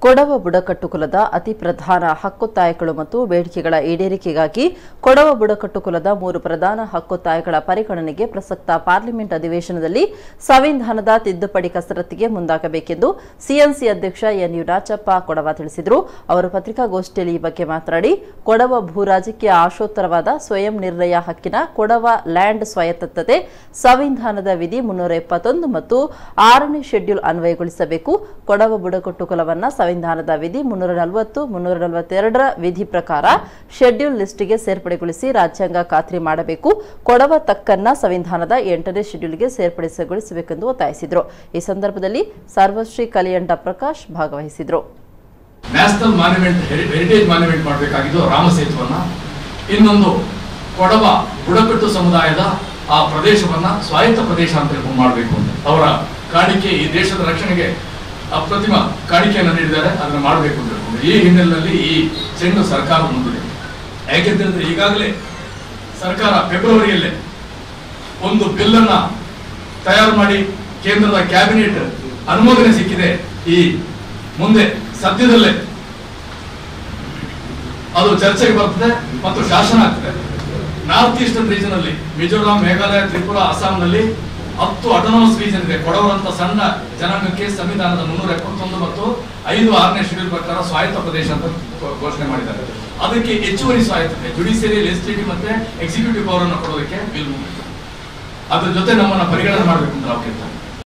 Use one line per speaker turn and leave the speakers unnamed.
ಕೊಡವ ಬುಡಕಟ್ಟು ಕುಲದ ಅತಿ ಪ್ರಧಾನ ಹಕ್ಕೊತ್ತಾಯಗಳು ಮತ್ತು ಬೇಡಿಕೆಗಳ ಈಡೇರಿಕೆಗಾಗಿ ಕೊಡವ ಬುಡಕಟ್ಟು ಕುಲದ ಮೂರು ಪ್ರಧಾನ ಹಕ್ಕೊತ್ತಾಯಗಳ ಪರಿಗಣನೆಗೆ ಪ್ರಸಕ್ತ ಪಾರ್ಲಿಮೆಂಟ್ ಅಧಿವೇಶನದಲ್ಲಿ ಸಂವಿಧಾನದ ತಿದ್ದುಪಡಿ ಕಸರತ್ತಿಗೆ ಮುಂದಾಗಬೇಕೆಂದು ಸಿಎನ್ಸಿ ಅಧ್ಯಕ್ಷ ಎನ್ ಯುರಾಚಪ್ಪ ಕೊಡವ ತಿಳಿಸಿದರು ಅವರು ಪತ್ರಿಕಾಗೋಷ್ಠಿಯಲ್ಲಿ ಈ ಬಗ್ಗೆ ಮಾತನಾಡಿ ಕೊಡವ ಭೂ ರಾಜಕೀಯ ಆಶೋತ್ತರವಾದ ಸ್ವಯಂ ನಿರ್ಣಯ ಹಕ್ಕಿನ ಕೊಡವ ಲ್ಯಾಂಡ್ ಸ್ವಾಯತ್ತತೆ ಸಂವಿಧಾನದ ವಿಧಿ ಮುನ್ನೂರ ಎಪ್ಪತ್ತೊಂದು ಮತ್ತು ಆರನೇ ಶೆಡ್ಯೂಲ್ ಅನ್ವಯಗೊಳಿಸಬೇಕು ಕೊಡವ ಬುಡಕಟ್ಟು ಕುಲವನ್ನ ಸಂವಿಧಾನದ ವಿಧಿ ಮುನ್ನೂರ ನಲವತ್ತು ಮುನ್ನೂರ ನಲವತ್ತೆರಡರ ವಿಧಿ ಪ್ರಕಾರ ಶೆಡ್ಯೂಲ್ ಲಿಸ್ಟ್ಗೆ ಸೇರ್ಪಡೆಗೊಳಿಸಿ ರಾಜ್ಯಾಂಗ ಖಾತ್ರಿ ಮಾಡಬೇಕು ಕೊಡವ ತಕ್ಕನ್ನ ಸಂವಿಧಾನದ ಎಂಟನೇ ಶೆಡ್ಯೂಲ್ಗೆ ಸೇರ್ಪಡೆಗೊಳಿಸಬೇಕೆಂದು ಒತ್ತಾಯಿಸಿದರು ಈ ಸಂದರ್ಭದಲ್ಲಿ ಸರ್ವಶ್ರೀ ಕಲಿಯಂಡ ಪ್ರಕಾಶ್ ಭಾಗವಹಿಸಿದರು
ನ್ಯಾಷನಲ್ ಮಾನ್ಯುಮೆಂಟ್ ಹೆರಿಟೇಜ್ ಮಾನ್ಯುಮೆಂಟ್ ಮಾಡಬೇಕಾಗಿದ್ದು ರಾಮಸೇತುವನ್ನ ಇನ್ನೊಂದು ಕೊಡವ ಬುಡಕಟ್ಟು ಸಮುದಾಯದ ಆ ಪ್ರದೇಶವನ್ನ ಸ್ವಾಯತ್ತ ಪ್ರದೇಶ ಅಂತ ಮಾಡಬೇಕು ಅಂತ ಅವರ ಕಾಣಿಕೆ ಈ ದೇಶದ ರಕ್ಷಣೆಗೆ ಅಪ್ರತಿಮ ಕಾಣಿಕೆಯನ್ನು ನೀಡಿದ್ದಾರೆ ಅದನ್ನು ಮಾಡಬೇಕು ಅಂತ ಹೇಳ್ಕೊಂಡು ಈ ಹಿನ್ನೆಲೆಯಲ್ಲಿ ಈ ಚೆಂಡು ಸರ್ಕಾರ ಮುಂದಿದೆ ಯಾಕೆಂತಂದ್ರೆ ಈಗಾಗಲೇ ಸರ್ಕಾರ ಫೆಬ್ರವರಿಯಲ್ಲೇ ಒಂದು ಬಿಲ್ ಅನ್ನ ತಯಾರು ಮಾಡಿ ಕೇಂದ್ರದ ಕ್ಯಾಬಿನೆಟ್ ಅನುಮೋದನೆ ಸಿಕ್ಕಿದೆ ಈ ಮುಂದೆ ಸದ್ಯದಲ್ಲೇ ಅದು ಚರ್ಚೆಗೆ ಬರ್ತದೆ ಮತ್ತು ಶಾಸನ ಆಗ್ತದೆ ನಾರ್ತ್ ಈಸ್ಟರ್ನ್ ರೀಜನ್ ಅಲ್ಲಿ ಮಿಜೋರಾಂ ಮೇಘಾಲಯ ತ್ರಿಪುರಾ ಅಸ್ಸಾಂನಲ್ಲಿ ಹತ್ತು ಅಟೋನಮಸ್ ರೀಜನ್ ಇದೆ ಕೊಡವರಂತ ಸಣ್ಣ ಜನಾಂಗಕ್ಕೆ ಸಂವಿಧಾನದ ಮುನ್ನೂರ ಎಪ್ಪತ್ತೊಂದು ಮತ್ತು ಐದು ಆರನೇ ಶೆಡ್ಯೂಲ್ ಪ್ರಕಾರ ಸ್ವಾಯತ್ತ ಪ್ರದೇಶ ಅಂತ ಘೋ- ಘೋಷಣೆ ಮಾಡಿದ್ದಾರೆ ಅದಕ್ಕೆ ಹೆಚ್ಚುವರಿ ಸ್ವಾಯತ್ತತೆ ಜುಡಿಷಿಯರಿ ಲೆಜಿಸ್ಲೇಟಿವ್ ಮತ್ತೆ ಎಕ್ಸಿಕ್ಯೂಟಿವ್ ಪವರ್ ಅನ್ನು ಕೊಡೋದಕ್ಕೆ ಬಿಲ್ ಮುಂದಿದೆ ಅದ್ರ ಜೊತೆ ನಮ್ಮನ್ನ ಪರಿಗಣನೆ ಮಾಡಬೇಕು ಅಂತ ನಾವು ಕೇಳ್ತಾರೆ